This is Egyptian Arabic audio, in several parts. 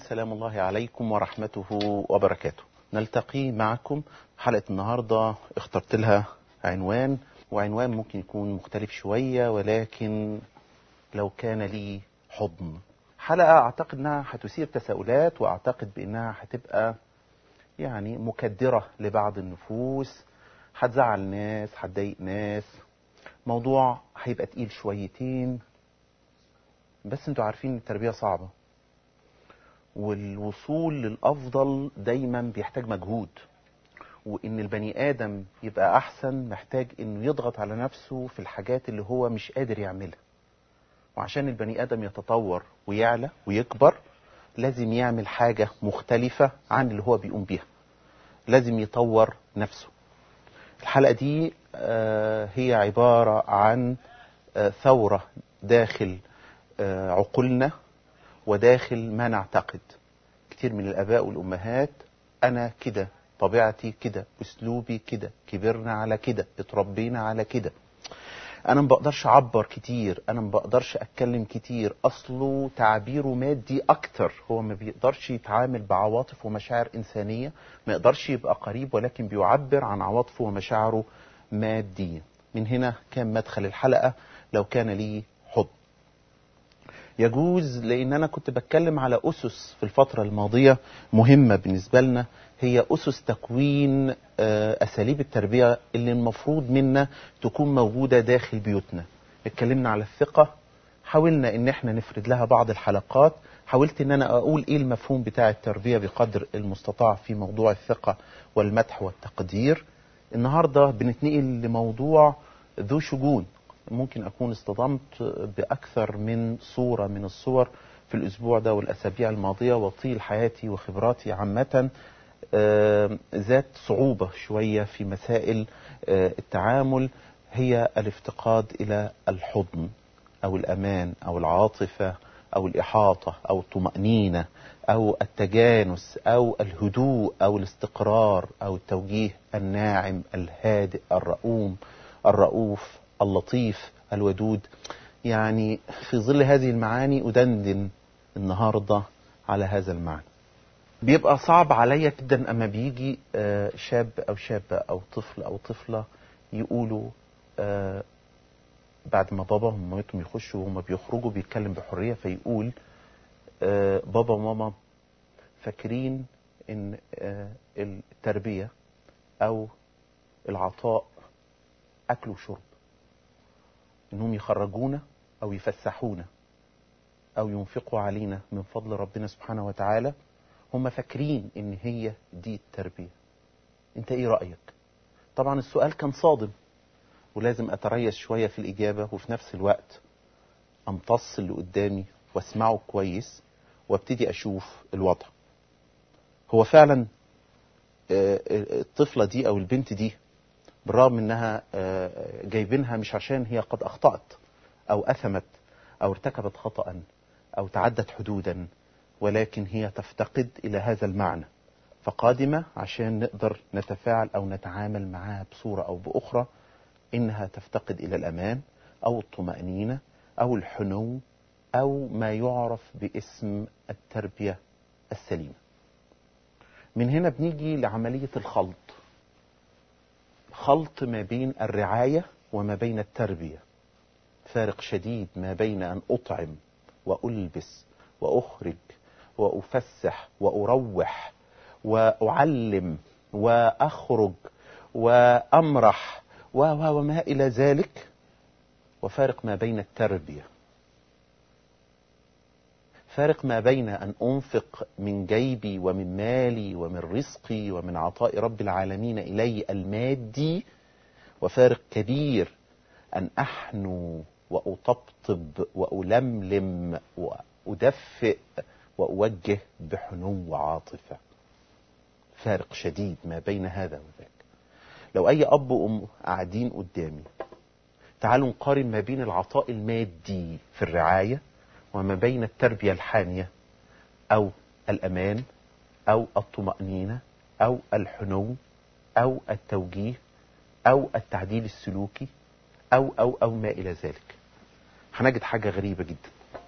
سلام الله عليكم ورحمته وبركاته نلتقي معكم حلقة النهاردة اخترت لها عنوان وعنوان ممكن يكون مختلف شوية ولكن لو كان لي حضن حلقة أعتقد أنها هتثير تساؤلات وأعتقد بأنها هتبقى يعني مكدرة لبعض النفوس هتزعل ناس هتضايق ناس موضوع هيبقى تقيل شويتين بس انتوا عارفين ان التربية صعبة والوصول للأفضل دايما بيحتاج مجهود وإن البني آدم يبقى أحسن محتاج إنه يضغط على نفسه في الحاجات اللي هو مش قادر يعملها وعشان البني آدم يتطور ويعلى ويكبر لازم يعمل حاجة مختلفة عن اللي هو بيقوم بيها لازم يطور نفسه الحلقة دي آه، هي عبارة عن آه، ثورة داخل آه، عقولنا وداخل ما نعتقد كتير من الآباء والأمهات أنا كده طبيعتي كده أسلوبي كده كبرنا على كده اتربينا على كده أنا ما بقدرش أعبر كتير أنا ما بقدرش أتكلم كتير أصله تعبيره مادي أكتر هو ما بيقدرش يتعامل بعواطف ومشاعر إنسانية ما يقدرش يبقى قريب ولكن بيعبر عن عواطفه ومشاعره ماديا من هنا كان مدخل الحلقة لو كان لي حضن يجوز لان انا كنت بتكلم على اسس في الفتره الماضيه مهمه بالنسبه لنا هي اسس تكوين آه، اساليب التربيه اللي المفروض منا تكون موجوده داخل بيوتنا اتكلمنا على الثقه حاولنا ان احنا نفرد لها بعض الحلقات حاولت ان انا اقول ايه المفهوم بتاع التربيه بقدر المستطاع في موضوع الثقه والمدح والتقدير النهارده بنتنقل لموضوع ذو شجون ممكن أكون اصطدمت بأكثر من صورة من الصور في الأسبوع ده والأسابيع الماضية وطيل حياتي وخبراتي عامة آه، ذات صعوبة شوية في مسائل آه، التعامل هي الافتقاد إلى الحضن أو الأمان أو العاطفة أو الإحاطة أو الطمأنينة أو التجانس أو الهدوء أو الاستقرار أو التوجيه الناعم الهادئ الرؤوم الرؤوف اللطيف الودود يعني في ظل هذه المعاني أدندن النهاردة على هذا المعنى بيبقى صعب عليا جدا أما بيجي آه، شاب أو شابة أو طفل أو طفلة يقولوا آه، بعد ما بابا ومامتهم يخشوا وهم بيخرجوا بيتكلم بحرية فيقول آه، بابا وماما فاكرين ان آه، التربية او العطاء اكل وشرب انهم يخرجونا او يفسحونا او ينفقوا علينا من فضل ربنا سبحانه وتعالى هم فاكرين ان هي دي التربية انت ايه رأيك طبعا السؤال كان صادم ولازم اتريث شوية في الاجابة وفي نفس الوقت امتص اللي قدامي واسمعه كويس وابتدي اشوف الوضع هو فعلا آه، الطفلة دي او البنت دي بالرغم انها آه، جايبينها مش عشان هي قد اخطأت او اثمت او ارتكبت خطأ او تعدت حدودا ولكن هي تفتقد الى هذا المعنى فقادمة عشان نقدر نتفاعل او نتعامل معاها بصورة او باخرى انها تفتقد الى الامان او الطمأنينة او الحنو او ما يعرف باسم التربية السليمة من هنا بنيجي لعملية الخلط خلط ما بين الرعاية وما بين التربية فارق شديد ما بين أن أطعم وألبس وأخرج وأفسح وأروح وأعلم وأخرج وأمرح و و وما إلى ذلك وفارق ما بين التربية فارق ما بين أن أنفق من جيبي ومن مالي ومن رزقي ومن عطاء رب العالمين إلي المادي وفارق كبير أن أحنو وأطبطب وألملم وأدفئ وأوجه بحنو وعاطفة فارق شديد ما بين هذا وذاك لو أي أب وأم قاعدين قدامي تعالوا نقارن ما بين العطاء المادي في الرعاية وما بين التربية الحانية أو الأمان أو الطمأنينة أو الحنو أو التوجيه أو التعديل السلوكي أو أو أو ما إلى ذلك هنجد حاجة غريبة جدا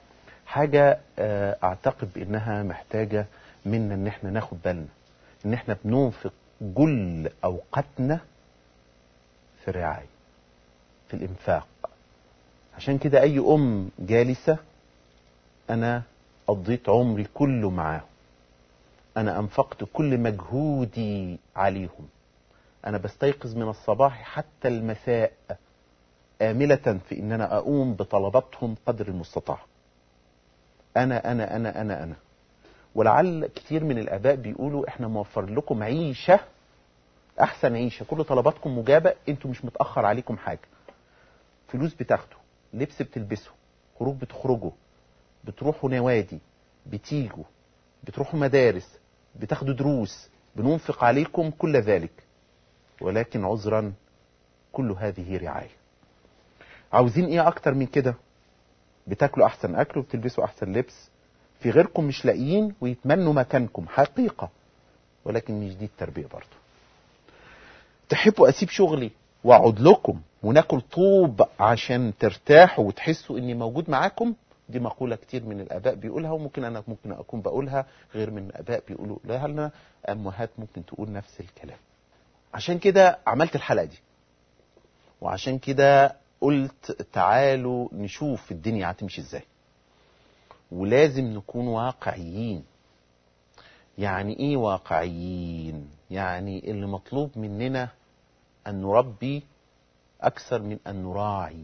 حاجة آه، اعتقد بانها محتاجة منا ان احنا ناخد بالنا ان احنا بننفق جل اوقاتنا في الرعاية في الانفاق عشان كده اي ام جالسة انا قضيت عمري كله معاهم انا انفقت كل مجهودي عليهم انا بستيقظ من الصباح حتى المساء آملة في ان انا اقوم بطلباتهم قدر المستطاع انا انا انا انا انا ولعل كتير من الاباء بيقولوا احنا موفر لكم عيشة احسن عيشة كل طلباتكم مجابة انتوا مش متأخر عليكم حاجة فلوس بتاخدوا لبس بتلبسوا خروج بتخرجوا بتروحوا نوادي بتيجوا بتروحوا مدارس بتاخدوا دروس بننفق عليكم كل ذلك ولكن عذرا كل هذه رعاية عاوزين ايه اكتر من كده بتاكلوا احسن اكل وبتلبسوا احسن لبس في غيركم مش لاقيين ويتمنوا مكانكم حقيقة ولكن مش دي التربية برضه تحبوا اسيب شغلي واقعد لكم وناكل طوب عشان ترتاحوا وتحسوا اني موجود معاكم دي مقولة كتير من الآباء بيقولها وممكن أنا ممكن أكون بقولها غير من الآباء بيقولوا لها أمهات ممكن تقول نفس الكلام عشان كده عملت الحلقة دي وعشان كده قلت تعالوا نشوف الدنيا هتمشي ازاي ولازم نكون واقعيين يعني ايه واقعيين يعني اللي مطلوب مننا ان نربي اكثر من ان نراعي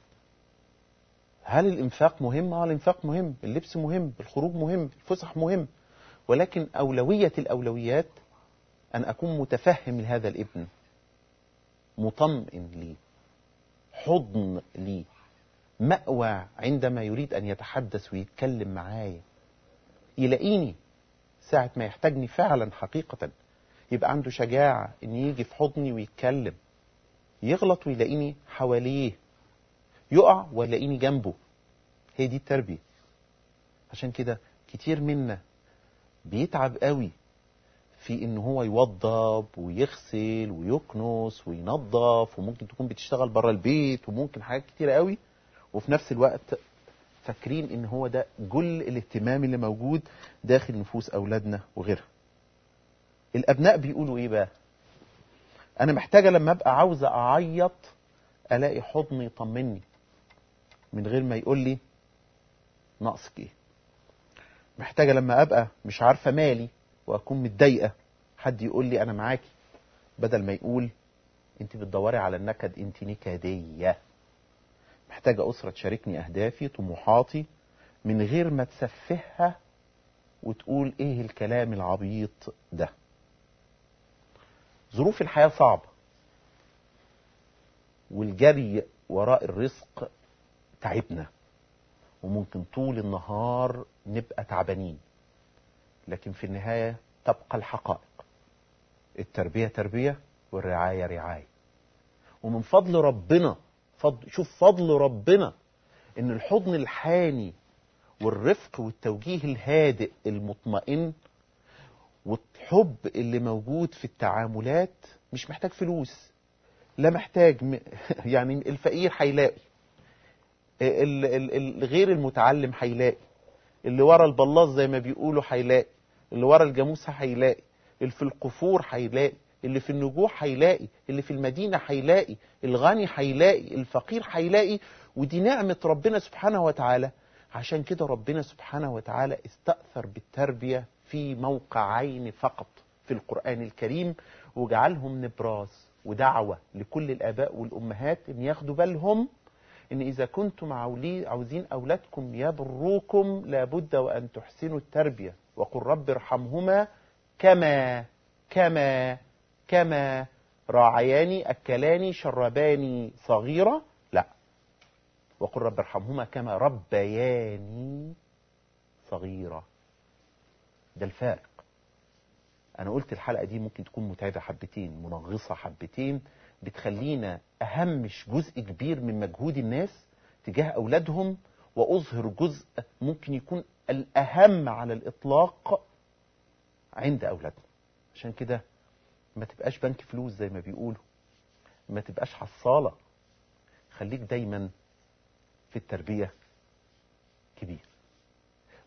هل الانفاق مهم اه الانفاق مهم اللبس مهم الخروج مهم الفسح مهم ولكن اولويه الاولويات ان اكون متفهم لهذا الابن مطمئن لي حضن لي مأوى عندما يريد أن يتحدث ويتكلم معايا يلاقيني ساعة ما يحتاجني فعلا حقيقة يبقى عنده شجاعة أن يجي في حضني ويتكلم يغلط ويلاقيني حواليه يقع ويلاقيني جنبه هي دي التربية عشان كده كتير منا بيتعب قوي في ان هو يوضب ويغسل ويكنس وينظف وممكن تكون بتشتغل بره البيت وممكن حاجات كتيرة قوي وفي نفس الوقت فاكرين ان هو ده جل الاهتمام اللي موجود داخل نفوس اولادنا وغيرها الابناء بيقولوا ايه بقى انا محتاجه لما ابقى عاوزه اعيط الاقي حضن يطمني من غير ما يقول لي ناقصك ايه محتاجه لما ابقى مش عارفه مالي واكون متضايقه حد يقول لي انا معاكي بدل ما يقول انت بتدوري على النكد انت نكديه محتاجه اسره تشاركني اهدافي طموحاتي من غير ما تسفهها وتقول ايه الكلام العبيط ده ظروف الحياه صعبه والجري وراء الرزق تعبنا وممكن طول النهار نبقى تعبانين لكن في النهاية تبقى الحقائق التربية تربية والرعاية رعاية ومن فضل ربنا فضل شوف فضل ربنا ان الحضن الحاني والرفق والتوجيه الهادئ المطمئن والحب اللي موجود في التعاملات مش محتاج فلوس لا محتاج م... يعني الفقير هيلاقي غير المتعلم هيلاقي اللي ورا البلاط زي ما بيقولوا هيلاقي اللي ورا الجاموسه هيلاقي اللي في القفور هيلاقي اللي في النجوح هيلاقي اللي في المدينه هيلاقي الغني هيلاقي الفقير هيلاقي ودي نعمه ربنا سبحانه وتعالى عشان كده ربنا سبحانه وتعالى استأثر بالتربيه في موقعين فقط في القرآن الكريم وجعلهم نبراس ودعوة لكل الآباء والأمهات إن ياخدوا بالهم إن إذا كنتم عاوزين أولادكم يبروكم لابد وأن تحسنوا التربية وقل رب ارحمهما كما كما كما راعياني أكلاني شرباني صغيرة لا وقل رب ارحمهما كما ربياني صغيرة ده الفارق انا قلت الحلقه دي ممكن تكون متعبه حبتين منغصه حبتين بتخلينا اهمش جزء كبير من مجهود الناس تجاه اولادهم واظهر جزء ممكن يكون الاهم على الاطلاق عند اولادنا عشان كده ما تبقاش بنك فلوس زي ما بيقولوا ما تبقاش حصاله خليك دايما في التربيه كبير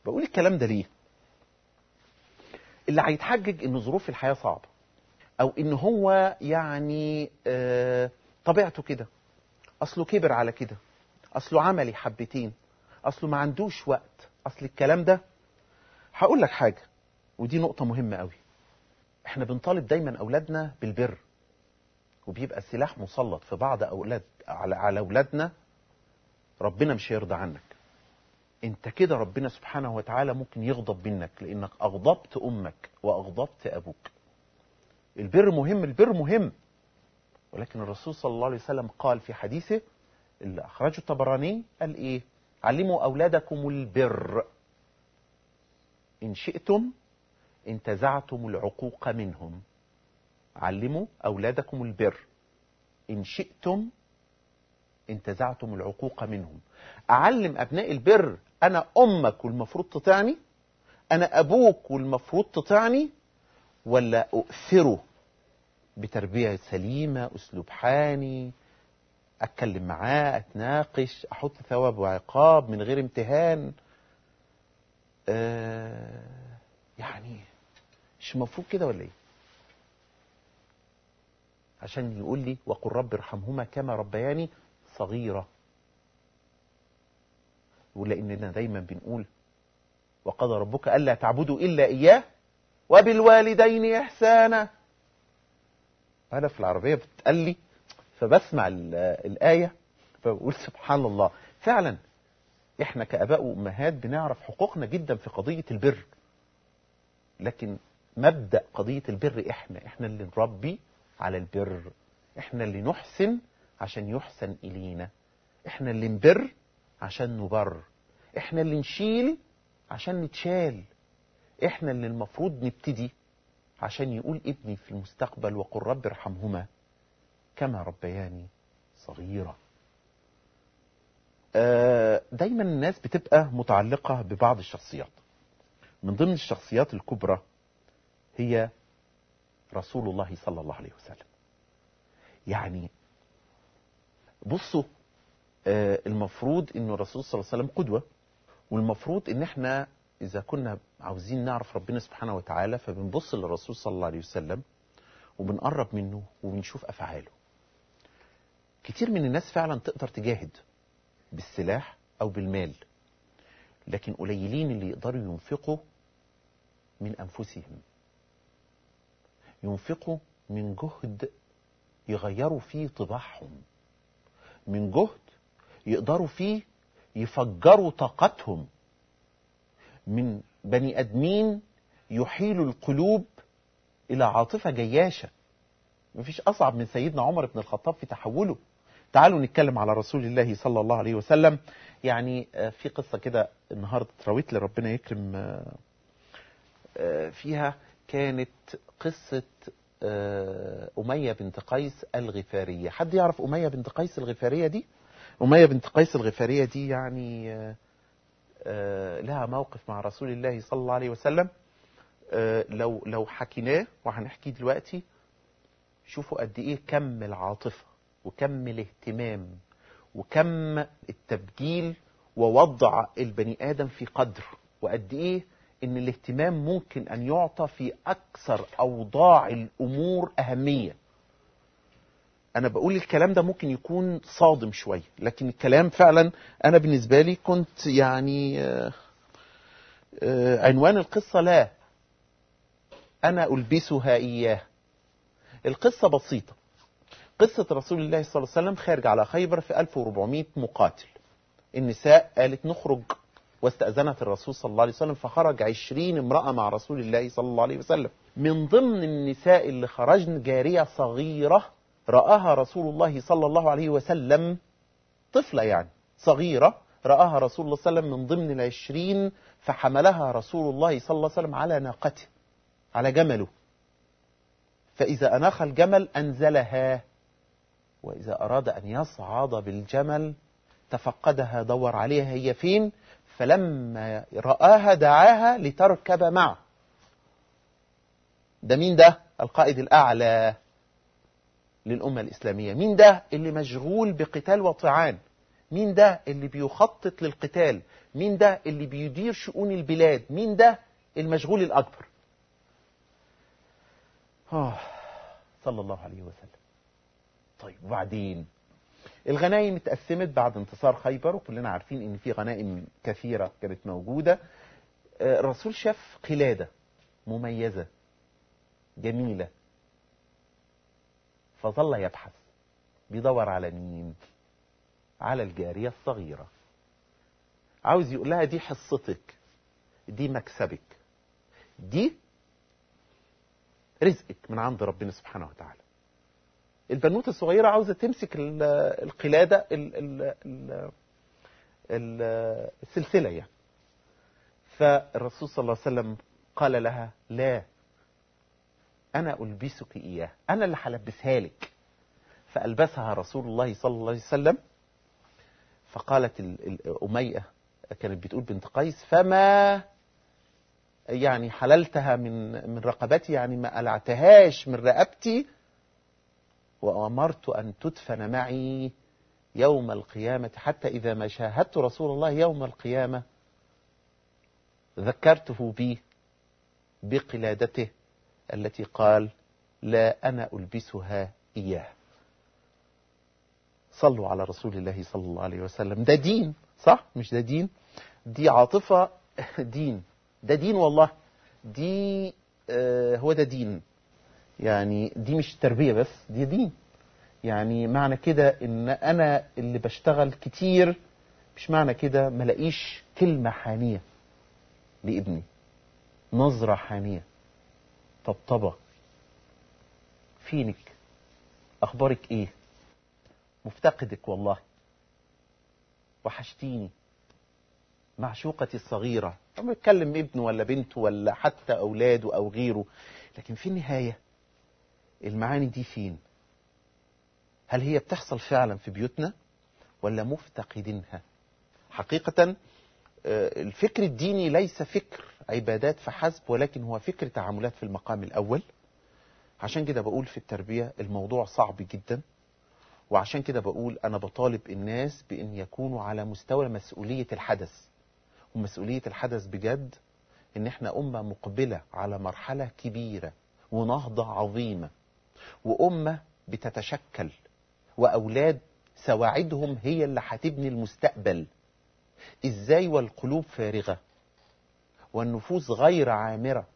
بقول الكلام ده ليه اللي هيتحجج ان ظروف الحياه صعبه او ان هو يعني آه طبيعته كده اصله كبر على كده اصله عملي حبتين اصله ما عندوش وقت اصل الكلام ده هقول لك حاجه ودي نقطه مهمه قوي احنا بنطالب دايما اولادنا بالبر وبيبقى سلاح مسلط في بعض اولاد على على اولادنا ربنا مش هيرضى عنك انت كده ربنا سبحانه وتعالى ممكن يغضب منك لانك اغضبت امك واغضبت ابوك البر مهم البر مهم ولكن الرسول صلى الله عليه وسلم قال في حديثه اللي اخرجه الطبراني قال ايه علموا اولادكم البر ان شئتم انتزعتم العقوق منهم علموا اولادكم البر ان شئتم انتزعتم العقوق منهم اعلم ابناء البر انا امك والمفروض تطيعني انا ابوك والمفروض تطيعني ولا اؤثره بتربيه سليمه اسلوب حاني اتكلم معاه اتناقش احط ثواب وعقاب من غير امتهان آه يعني مش المفروض كده ولا ايه عشان يقول لي وقل رب ارحمهما كما ربياني صغيرة ولأننا دايما بنقول وقضى ربك ألا تعبدوا إلا إياه وبالوالدين إحسانا أنا في العربية بتقال لي فبسمع الآية فبقول سبحان الله فعلا احنا كأباء وأمهات بنعرف حقوقنا جدا في قضية البر لكن مبدأ قضية البر احنا احنا اللي نربي على البر احنا اللي نحسن عشان يحسن إلينا احنا اللي نبر عشان نبر احنا اللي نشيل عشان نتشال احنا اللي المفروض نبتدي عشان يقول ابني في المستقبل وقل رب ارحمهما كما ربياني صغيرة دايما الناس بتبقى متعلقة ببعض الشخصيات من ضمن الشخصيات الكبرى هي رسول الله صلى الله عليه وسلم يعني بصوا آه المفروض ان الرسول صلى الله عليه وسلم قدوه والمفروض ان احنا اذا كنا عاوزين نعرف ربنا سبحانه وتعالى فبنبص للرسول صلى الله عليه وسلم وبنقرب منه وبنشوف افعاله كتير من الناس فعلا تقدر تجاهد بالسلاح او بالمال لكن قليلين اللي يقدروا ينفقوا من انفسهم ينفقوا من جهد يغيروا فيه طباعهم من جهد يقدروا فيه يفجروا طاقتهم من بني ادمين يحيلوا القلوب الى عاطفه جياشه مفيش اصعب من سيدنا عمر بن الخطاب في تحوله تعالوا نتكلم على رسول الله صلى الله عليه وسلم يعني في قصه كده النهارده اتراويت لربنا يكرم فيها كانت قصه أمية بنت قيس الغفارية حد يعرف أمية بنت قيس الغفارية دي أمية بنت قيس الغفارية دي يعني لها موقف مع رسول الله صلى الله عليه وسلم لو لو حكيناه وهنحكيه دلوقتي شوفوا قد ايه كم العاطفة وكم الاهتمام وكم التبجيل ووضع البني آدم في قدر وقد ايه ان الاهتمام ممكن ان يعطى في اكثر اوضاع الامور اهميه انا بقول الكلام ده ممكن يكون صادم شويه لكن الكلام فعلا انا بالنسبه لي كنت يعني آآ آآ عنوان القصه لا انا البسها اياه القصه بسيطه قصه رسول الله صلى الله عليه وسلم خارج على خيبر في 1400 مقاتل النساء قالت نخرج واستأذنت الرسول صلى الله عليه وسلم فخرج عشرين امرأة مع رسول الله صلى الله عليه وسلم من ضمن النساء اللي خرجن جارية صغيرة رآها رسول الله صلى الله عليه وسلم طفلة يعني صغيرة رآها رسول الله صلى الله عليه وسلم من ضمن العشرين فحملها رسول الله صلى الله عليه وسلم على ناقته على جمله فإذا أناخ الجمل أنزلها وإذا أراد أن يصعد بالجمل تفقدها دور عليها هي فين فلما رآها دعاها لتركب معه ده مين ده القائد الأعلى للأمة الإسلامية مين ده اللي مشغول بقتال وطعان مين ده اللي بيخطط للقتال مين ده اللي بيدير شؤون البلاد مين ده المشغول الأكبر آه صلى الله عليه وسلم طيب وبعدين الغنائم اتقسمت بعد انتصار خيبر وكلنا عارفين ان في غنائم كثيرة كانت موجودة آه، الرسول شاف قلادة مميزة جميلة فظل يبحث بيدور على مين على الجارية الصغيرة عاوز يقول لها دي حصتك دي مكسبك دي رزقك من عند ربنا سبحانه وتعالى البنوتة الصغيرة عاوزة تمسك ال- القلادة ال- ال- ال- ال- السلسلة يعني فالرسول صلى الله عليه وسلم قال لها لا أنا ألبسك إياه أنا اللي هلبسها لك فألبسها رسول الله صلى الله عليه وسلم فقالت ال- ال- أمية كانت بتقول بنت قيس فما يعني حللتها من من رقبتي يعني ما قلعتهاش من رقبتي وأمرت أن تدفن معي يوم القيامة حتى إذا ما شاهدت رسول الله يوم القيامة ذكرته بي بقلادته التي قال لا أنا ألبسها إياه صلوا على رسول الله صلى الله عليه وسلم ده دين صح مش ده دين دي عاطفة دين ده دين والله دي آه هو ده دين يعني دي مش تربية بس دي دين يعني معنى كده ان انا اللي بشتغل كتير مش معنى كده ملاقيش كلمة حانية لابني نظرة حانية طبطبة فينك اخبارك ايه مفتقدك والله وحشتيني معشوقتي الصغيرة أما يتكلم ابنه ولا بنته ولا حتى أولاده أو غيره لكن في النهاية المعاني دي فين هل هي بتحصل فعلا في بيوتنا ولا مفتقدينها حقيقة آه، الفكر الديني ليس فكر عبادات فحسب ولكن هو فكر تعاملات في المقام الأول عشان كده بقول في التربية الموضوع صعب جدا وعشان كده بقول أنا بطالب الناس بأن يكونوا على مستوى مسؤولية الحدث ومسؤولية الحدث بجد إن إحنا أمة مقبلة على مرحلة كبيرة ونهضة عظيمة وأمة بتتشكل وأولاد سواعدهم هي اللي هتبني المستقبل إزاي والقلوب فارغة والنفوس غير عامرة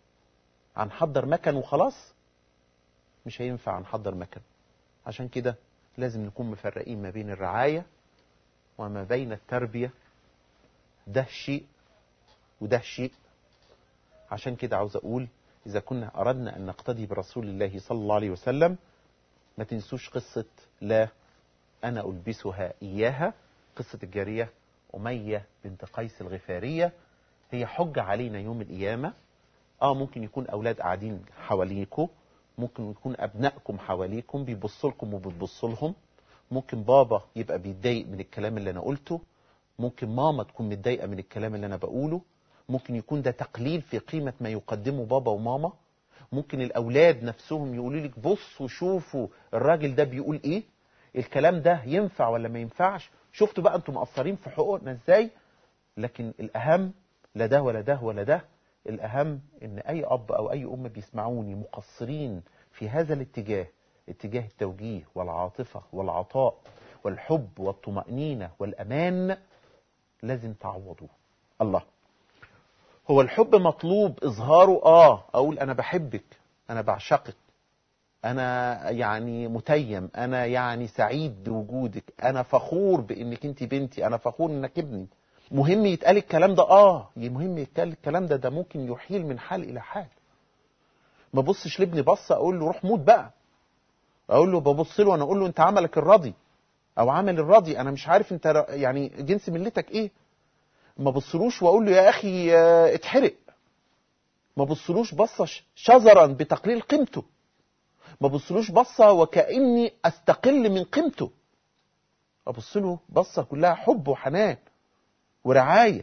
هنحضر مكن وخلاص مش هينفع نحضر مكن عشان كده لازم نكون مفرقين ما بين الرعاية وما بين التربية ده شيء وده شيء عشان كده عاوز أقول إذا كنا أردنا أن نقتدي برسول الله صلى الله عليه وسلم ما تنسوش قصة لا أنا ألبسها إياها قصة الجارية أمية بنت قيس الغفارية هي حجة علينا يوم القيامة آه ممكن يكون أولاد قاعدين حواليكم ممكن يكون أبنائكم حواليكم بيبصوا لكم وبتبصوا لهم ممكن بابا يبقى بيتضايق من الكلام اللي أنا قلته ممكن ماما تكون متضايقة من الكلام اللي أنا بقوله ممكن يكون ده تقليل في قيمة ما يقدمه بابا وماما ممكن الأولاد نفسهم يقولوا لك بصوا شوفوا الراجل ده بيقول إيه الكلام ده ينفع ولا ما ينفعش شفتوا بقى أنتم مقصرين في حقوقنا إزاي لكن الأهم لا ده ولا ده ولا ده الأهم إن أي أب أو أي أم بيسمعوني مقصرين في هذا الاتجاه اتجاه التوجيه والعاطفة والعطاء والحب والطمأنينة والأمان لازم تعوضوه الله هو الحب مطلوب إظهاره آه أقول أنا بحبك أنا بعشقك أنا يعني متيم أنا يعني سعيد بوجودك أنا فخور بإنك أنت بنتي أنا فخور إنك ابني مهم يتقال الكلام ده آه مهم يتقال الكلام ده ده ممكن يحيل من حال إلى حال ما بصش لابني بصة أقول له روح موت بقى أقول له ببص له وأنا أقول له أنت عملك الراضي أو عمل الراضي أنا مش عارف أنت يعني جنس ملتك إيه ما بصلوش واقول له يا اخي آه، اتحرق ما بصلوش بصه ش- شذرا بتقليل قيمته ما بصلوش بصه وكاني استقل من قيمته ابص له بصه كلها حب وحنان ورعايه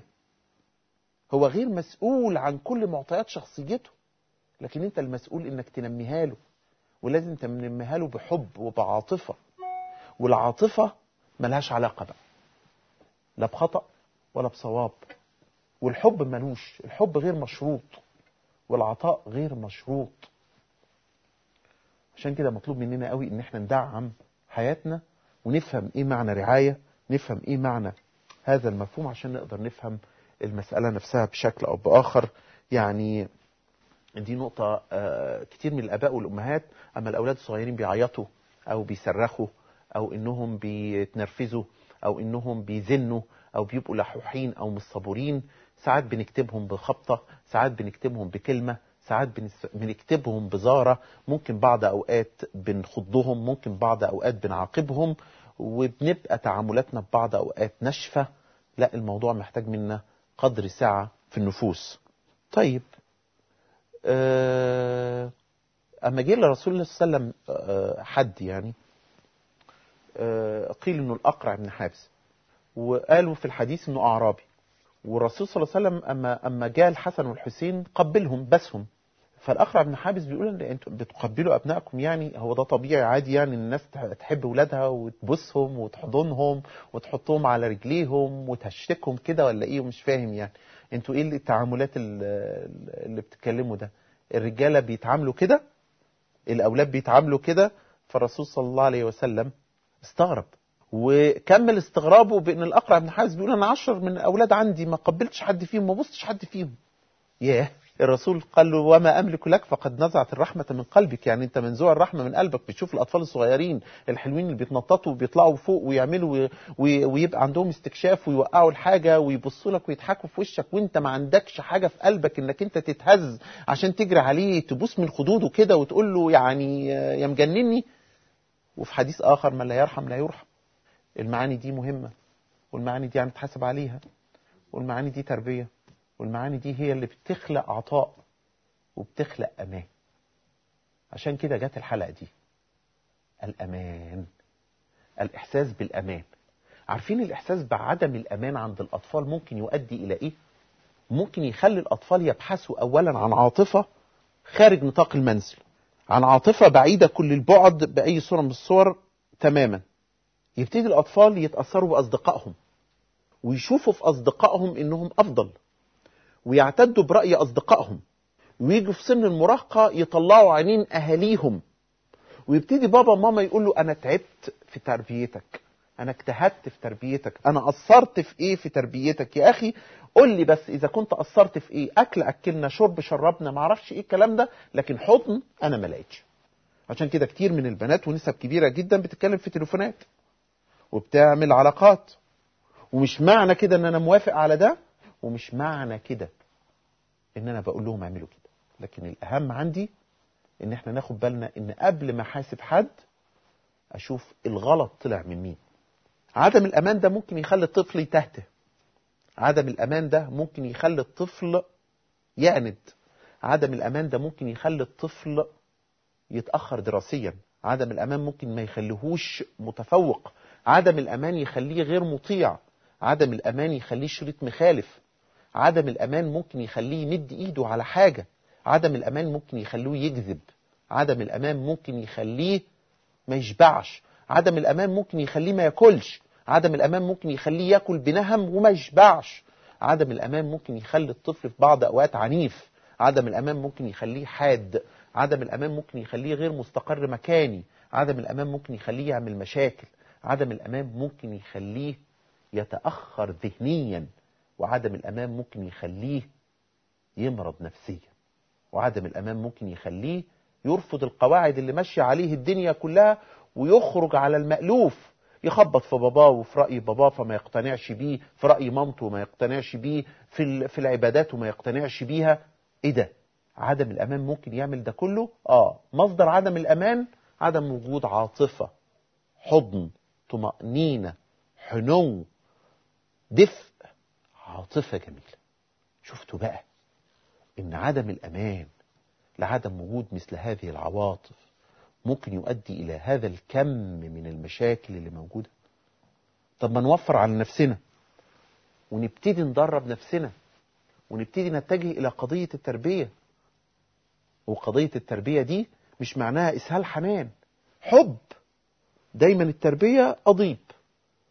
هو غير مسؤول عن كل معطيات شخصيته لكن انت المسؤول انك تنميها له ولازم تنميها له بحب وبعاطفه والعاطفه ملهاش علاقه بقى لا بخطأ ولا بصواب والحب ملوش الحب غير مشروط والعطاء غير مشروط عشان كده مطلوب مننا قوي ان احنا ندعم حياتنا ونفهم ايه معنى رعاية نفهم ايه معنى هذا المفهوم عشان نقدر نفهم المسألة نفسها بشكل او باخر يعني دي نقطة آه، كتير من الاباء والامهات اما الاولاد الصغيرين بيعيطوا او بيصرخوا او انهم بيتنرفزوا او انهم بيزنوا او بيبقوا لحوحين او مش صبورين ساعات بنكتبهم بخبطة ساعات بنكتبهم بكلمة ساعات بنس- بنكتبهم بزارة ممكن بعض أوقات بنخضهم ممكن بعض أوقات بنعاقبهم وبنبقى تعاملاتنا ببعض أوقات ناشفة لا الموضوع محتاج منا قدر ساعة في النفوس طيب آه، أما جه لرسول الله صلى الله عليه وسلم آه، حد يعني آه، قيل إنه الأقرع بن حابس وقالوا في الحديث إنه أعرابي والرسول صلى الله عليه وسلم اما اما جاء الحسن والحسين قبلهم بسهم فالاقرع بن حابس بيقول ان انتوا بتقبلوا ابنائكم يعني هو ده طبيعي عادي يعني الناس تح- تحب ولادها وتبوسهم وتحضنهم وتحطهم على رجليهم وتهشكهم كده ولا ايه ومش فاهم يعني انتوا ايه التعاملات ال- اللي بتتكلموا ده الرجاله بيتعاملوا كده الاولاد بيتعاملوا كده فالرسول صلى الله عليه وسلم استغرب وكمل استغرابه بان الاقرع بن حابس بيقول انا عشر من الاولاد عندي ما قبلتش حد فيهم ما بصتش حد فيهم ياه الرسول قال له وما املك لك فقد نزعت الرحمه من قلبك يعني انت منزوع الرحمه من قلبك بتشوف الاطفال الصغيرين الحلوين اللي بيتنططوا وبيطلعوا فوق ويعملوا وي- وي- ويبقى عندهم استكشاف ويوقعوا الحاجه ويبصوا لك ويضحكوا في وشك وانت ما عندكش حاجه في قلبك انك انت تتهز عشان تجري عليه تبوس من خدوده كده وتقول له يعني يا مجنني وفي حديث اخر من لا يرحم لا يرحم المعاني دي مهمة والمعاني دي هنتحاسب عليها والمعاني دي تربية والمعاني دي هي اللي بتخلق عطاء وبتخلق أمان عشان كده جت الحلقة دي الأمان الإحساس بالأمان عارفين الإحساس بعدم الأمان عند الأطفال ممكن يؤدي إلى إيه؟ ممكن يخلي الأطفال يبحثوا أولا عن عاطفة خارج نطاق المنزل عن عاطفة بعيدة كل البعد بأي صورة من الصور تماما يبتدي الأطفال يتأثروا بأصدقائهم ويشوفوا في أصدقائهم إنهم أفضل ويعتدوا برأي أصدقائهم ويجوا في سن المراهقة يطلعوا عينين أهاليهم ويبتدي بابا ماما يقول له أنا تعبت في تربيتك أنا اجتهدت في تربيتك أنا قصرت في إيه في تربيتك يا أخي قول لي بس إذا كنت قصرت في إيه أكل أكلنا شرب شربنا معرفش إيه الكلام ده لكن حضن أنا ما لقيتش عشان كده كتير من البنات ونسب كبيرة جدا بتتكلم في تليفونات وبتعمل علاقات ومش معنى كده ان انا موافق على ده ومش معنى كده ان انا بقول لهم اعملوا كده لكن الاهم عندي ان احنا ناخد بالنا ان قبل ما احاسب حد اشوف الغلط طلع من مين عدم الامان ده ممكن يخلي الطفل يتهته عدم الامان ده ممكن يخلي الطفل يعند عدم الامان ده ممكن يخلي الطفل يتاخر دراسيا عدم الامان ممكن ما يخليهوش متفوق عدم الامان يخليه غير مطيع عدم الامان يخليه شريط مخالف عدم الامان ممكن يخليه يمد ايده على حاجه عدم الامان ممكن يخليه يكذب عدم الامان ممكن يخليه ما يشبعش عدم الامان ممكن يخليه ما ياكلش عدم الامان ممكن يخليه ياكل بنهم وما يشبعش عدم الامان ممكن يخلي الطفل في بعض اوقات عنيف عدم الامان ممكن يخليه حاد عدم الامان ممكن يخليه غير مستقر مكاني عدم الامان ممكن يخليه يعمل مشاكل عدم الامان ممكن يخليه يتاخر ذهنيا وعدم الامان ممكن يخليه يمرض نفسيا وعدم الامان ممكن يخليه يرفض القواعد اللي ماشيه عليه الدنيا كلها ويخرج على المألوف يخبط في باباه وفي رأي باباه فما يقتنعش بيه في رأي مامته ما يقتنعش بيه في ال- في العبادات وما يقتنعش بيها ايه ده عدم الامان ممكن يعمل ده كله اه مصدر عدم الامان عدم وجود عاطفه حضن طمأنينة حنو دفء عاطفة جميلة شفتوا بقى إن عدم الأمان لعدم وجود مثل هذه العواطف ممكن يؤدي إلى هذا الكم من المشاكل اللي موجودة طب ما نوفر على نفسنا ونبتدي ندرب نفسنا ونبتدي نتجه إلى قضية التربية وقضية التربية دي مش معناها إسهال حنان حب دايما التربية أضيب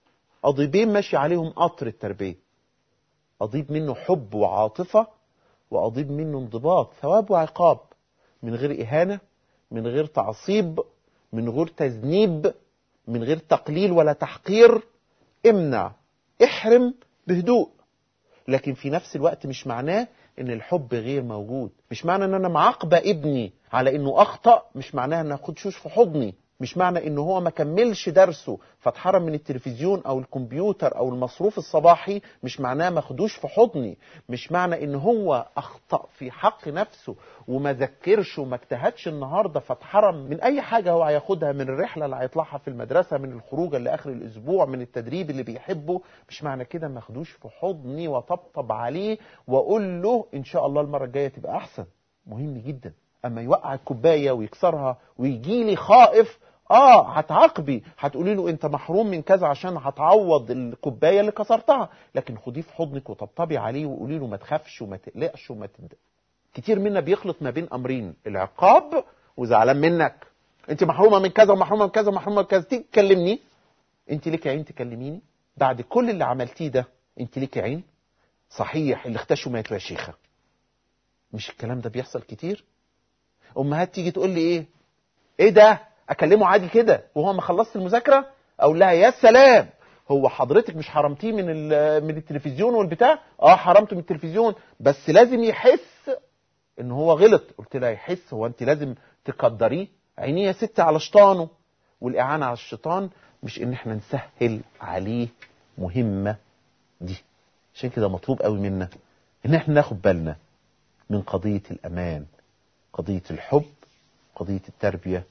قضيبين ماشي عليهم قطر التربية أضيب منه حب وعاطفة وأضيب منه انضباط ثواب وعقاب من غير إهانة من غير تعصيب من غير تذنيب من غير تقليل ولا تحقير امنع احرم بهدوء لكن في نفس الوقت مش معناه ان الحب غير موجود مش معنى ان انا معاقبه ابني على انه اخطا مش معناها ان اخدشوش في حضني مش معنى ان هو ما كملش درسه فاتحرم من التلفزيون او الكمبيوتر او المصروف الصباحي مش معناه ما خدوش في حضني مش معنى ان هو اخطا في حق نفسه وما ذكرش وما اجتهدش النهارده فاتحرم من اي حاجه هو هياخدها من الرحله اللي هيطلعها في المدرسه من الخروجه اللي اخر الاسبوع من التدريب اللي بيحبه مش معنى كده ما اخدوش في حضني وطبطب عليه واقول له ان شاء الله المره الجايه تبقى احسن مهم جدا اما يوقع الكوبايه ويكسرها ويجي لي خائف اه هتعاقبي هتقولي له انت محروم من كذا عشان هتعوض الكوبايه اللي كسرتها لكن خديه في حضنك وطبطبي عليه وقولي له ما تخافش وما تقلقش وما تد... كتير منا بيخلط ما بين امرين العقاب وزعلان منك انت محرومه من كذا ومحرومه من كذا ومحرومه من كذا تيجي تكلمني انت ليك عين تكلميني بعد كل اللي عملتيه ده انت ليك عين صحيح اللي اختشوا ما يا شيخه مش الكلام ده بيحصل كتير امهات تيجي تقول لي ايه ايه ده اكلمه عادي كده وهو ما خلصت المذاكره اقول لها يا سلام هو حضرتك مش حرمتيه من من التلفزيون والبتاع اه حرمته من التلفزيون بس لازم يحس ان هو غلط قلت لها يحس هو انت لازم تقدريه عينيه يا ست على شيطانه والاعانه على الشيطان مش ان احنا نسهل عليه مهمه دي عشان كده مطلوب قوي منا ان احنا ناخد بالنا من قضيه الامان قضيه الحب قضيه التربيه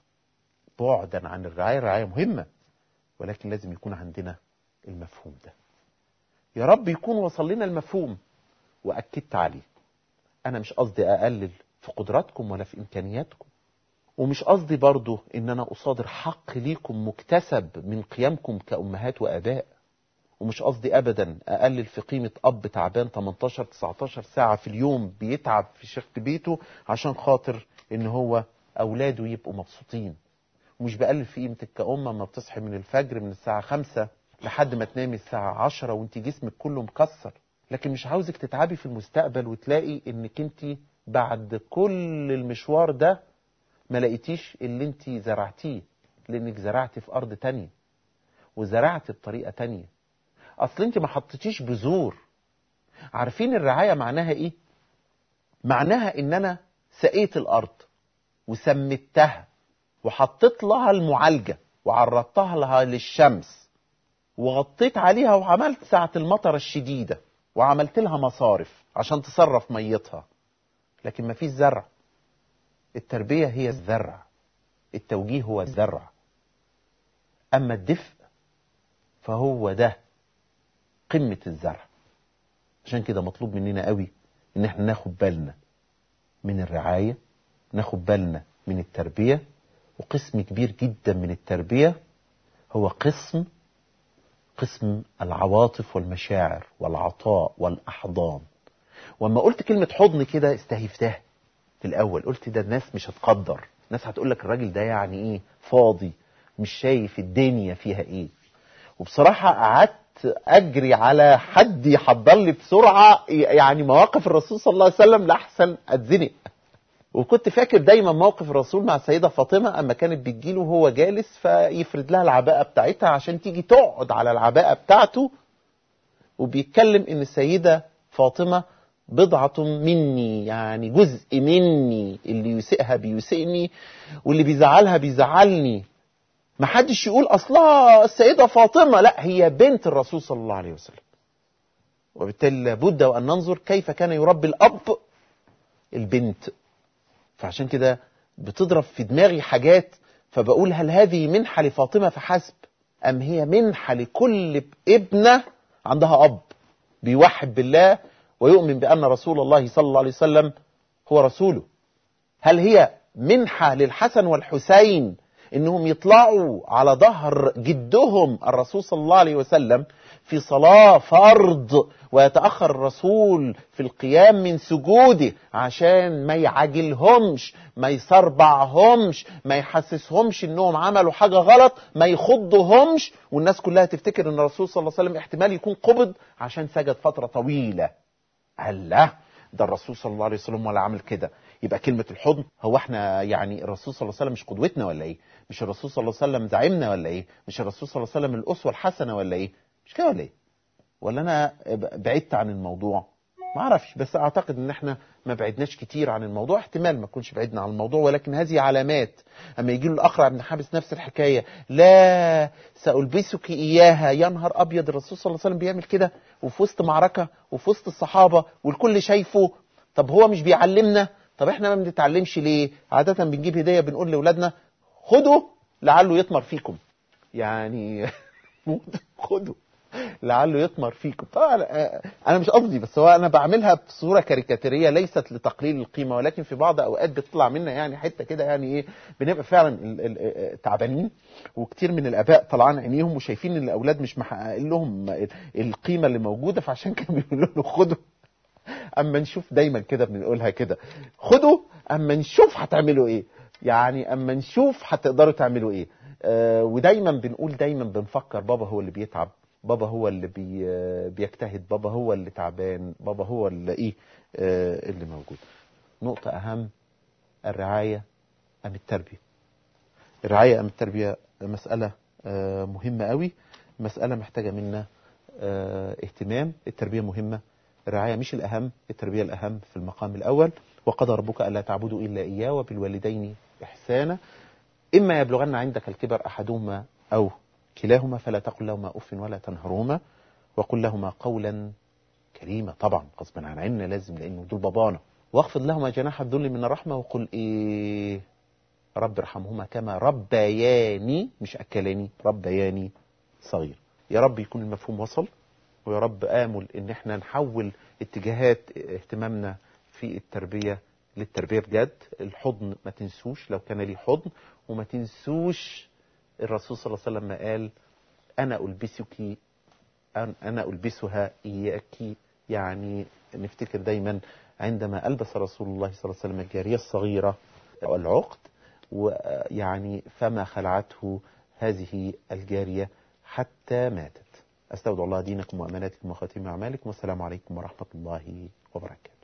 بعدا عن الرعاية الرعاية مهمة ولكن لازم يكون عندنا المفهوم ده يا رب يكون وصل لنا المفهوم وأكدت عليه أنا مش قصدي أقلل في قدراتكم ولا في إمكانياتكم ومش قصدي برضو إن أنا أصادر حق ليكم مكتسب من قيامكم كأمهات وآباء ومش قصدي أبدا أقلل في قيمة أب تعبان 18-19 ساعة في اليوم بيتعب في شق بيته عشان خاطر إن هو أولاده يبقوا مبسوطين ومش بقلل في قيمتك كأم ما بتصحي من الفجر من الساعة خمسة لحد ما تنامي الساعة عشرة وانت جسمك كله مكسر لكن مش عاوزك تتعبي في المستقبل وتلاقي انك انت بعد كل المشوار ده ما لقيتيش اللي انت زرعتيه لانك زرعتي في ارض تانية وزرعتي بطريقة تانية اصل انت ما حطيتيش بذور عارفين الرعاية معناها ايه معناها ان انا سقيت الارض وسمتها وحطيت لها المعالجة وعرضتها لها للشمس وغطيت عليها وعملت ساعة المطر الشديدة وعملت لها مصارف عشان تصرف ميتها لكن ما فيش زرع التربية هي الزرع التوجيه هو الزرع أما الدفء فهو ده قمة الزرع عشان كده مطلوب مننا قوي ان احنا ناخد بالنا من الرعاية ناخد بالنا من التربية وقسم كبير جدا من التربية هو قسم قسم العواطف والمشاعر والعطاء والأحضان وما قلت كلمة حضن كده استهيفتها في الأول قلت ده الناس مش هتقدر الناس هتقول لك الراجل ده يعني إيه فاضي مش شايف الدنيا فيها إيه وبصراحة قعدت أجري على حد يحضر لي بسرعة يعني مواقف الرسول صلى الله عليه وسلم لأحسن أتزنق وكنت فاكر دايما موقف الرسول مع السيدة فاطمة أما كانت بتجيله وهو جالس فيفرد لها العباءة بتاعتها عشان تيجي تقعد على العباءة بتاعته وبيتكلم إن السيدة فاطمة بضعة مني يعني جزء مني اللي يسئها بيسئني واللي بيزعلها بيزعلني ما حدش يقول أصلها السيدة فاطمة لا هي بنت الرسول صلى الله عليه وسلم وبالتالي لابد وأن ننظر كيف كان يربي الأب البنت فعشان كده بتضرب في دماغي حاجات فبقول هل هذه منحة لفاطمة فحسب أم هي منحة لكل ابنة عندها أب بيوحد بالله ويؤمن بأن رسول الله صلى الله عليه وسلم هو رسوله هل هي منحة للحسن والحسين انهم يطلعوا على ظهر جدهم الرسول صلى الله عليه وسلم في صلاة فرض ويتأخر الرسول في القيام من سجوده عشان ما يعجلهمش ما يصربعهمش ما يحسسهمش انهم عملوا حاجة غلط ما يخضهمش والناس كلها تفتكر ان الرسول صلى الله عليه وسلم احتمال يكون قبض عشان سجد فترة طويلة الله ده الرسول صلى الله عليه وسلم ولا عمل كده يبقى كلمة الحضن هو احنا يعني الرسول صلى الله عليه وسلم مش قدوتنا ولا ايه مش الرسول صلى الله عليه وسلم زعيمنا ولا ايه مش الرسول صلى الله عليه وسلم الأسوة الحسنة ولا ايه مش كده ولا ايه ولا انا بعدت عن الموضوع ما اعرفش بس اعتقد ان احنا ما بعدناش كتير عن الموضوع احتمال ما نكونش بعدنا عن الموضوع ولكن هذه علامات اما يجي له الاقرع بن حابس نفس الحكايه لا سالبسك اياها يا نهار ابيض الرسول صلى الله عليه وسلم بيعمل كده وفي وسط معركه وفي وسط الصحابه والكل شايفه طب هو مش بيعلمنا طب احنا ما بنتعلمش ليه عاده بنجيب هديه بنقول لاولادنا خدوا لعله يطمر فيكم يعني خدوا لعله يطمر فيكم طبعا انا مش قصدي بس هو انا بعملها بصوره كاريكاتيريه ليست لتقليل القيمه ولكن في بعض اوقات بتطلع منا يعني حته كده يعني ايه بنبقى فعلا تعبانين وكتير من الاباء طلعان عينيهم وشايفين ان الاولاد مش محققين لهم القيمه اللي موجوده فعشان كده بيقولوا له خدوا اما نشوف دايما كده بنقولها كده خدوا اما نشوف هتعملوا ايه يعني اما نشوف هتقدروا تعملوا ايه آه ودايما بنقول دايما بنفكر بابا هو اللي بيتعب بابا هو اللي بي بيجتهد بابا هو اللي تعبان بابا هو اللي ايه آه اللي موجود نقطة أهم الرعاية أم التربية الرعاية أم التربية مسألة آه مهمة قوي مسألة محتاجة منا آه اهتمام التربية مهمة الرعاية مش الأهم التربية الأهم في المقام الأول وقضى ربك ألا تعبدوا إلا إياه وبالوالدين إحسانا إما يبلغن عندك الكبر أحدهما أو كلاهما فلا تقل لهما أف ولا تنهرهما وقل لهما قولا كريما طبعا غصبا عن عنا لازم لأنه دول بابانا واخفض لهما جناح الذل من الرحمة وقل إيه رب ارحمهما كما ربياني مش أكلاني ربياني صغير يا رب يكون المفهوم وصل ويا رب آمل إن احنا نحول اتجاهات اهتمامنا في التربية للتربية بجد الحضن ما تنسوش لو كان لي حضن وما تنسوش الرسول صلى الله عليه وسلم قال أنا ألبسك أنا ألبسها إياك يعني نفتكر دايما عندما ألبس رسول الله صلى الله عليه وسلم الجارية الصغيرة العقد ويعني فما خلعته هذه الجارية حتى ماتت أستودع الله دينكم وأماناتكم وخاتم أعمالكم والسلام عليكم ورحمة الله وبركاته